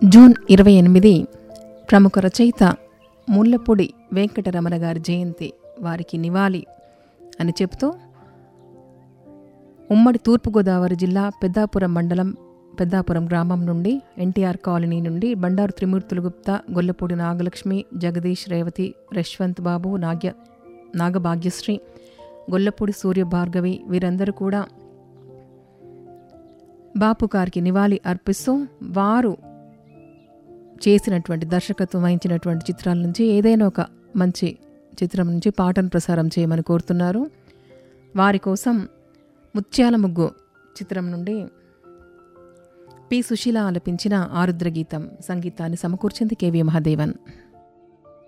June ఇరవై ఎనిమిది ప్రముఖ రచయిత ముల్లపూడి వెంకటరమణ గారి జయంతి వారికి నివాళి అని చెబుతూ ఉమ్మడి తూర్పుగోదావరి జిల్లా పెద్దాపురం మండలం పెద్దాపురం గ్రామం నుండి ఎన్టీఆర్ కాలనీ నుండి బండారు త్రిమూర్తులు గుప్తా గొల్లపూడి నాగలక్ష్మి జగదీష్ రేవతి యశ్వంత్ బాబు నాగ్య నాగభాగ్యశ్రీ గొల్లపూడి సూర్య భార్గవి వీరందరూ కూడా బాపు గారికి నివాళి అర్పిస్తూ వారు చేసినటువంటి దర్శకత్వం వహించినటువంటి చిత్రాల నుంచి ఏదైనా ఒక మంచి చిత్రం నుంచి పాటను ప్రసారం చేయమని కోరుతున్నారు వారి కోసం ముత్యాల ముగ్గు చిత్రం నుండి పి సుశీల ఆలపించిన ఆరుద్ర గీతం సంగీతాన్ని సమకూర్చింది కెవి మహాదేవన్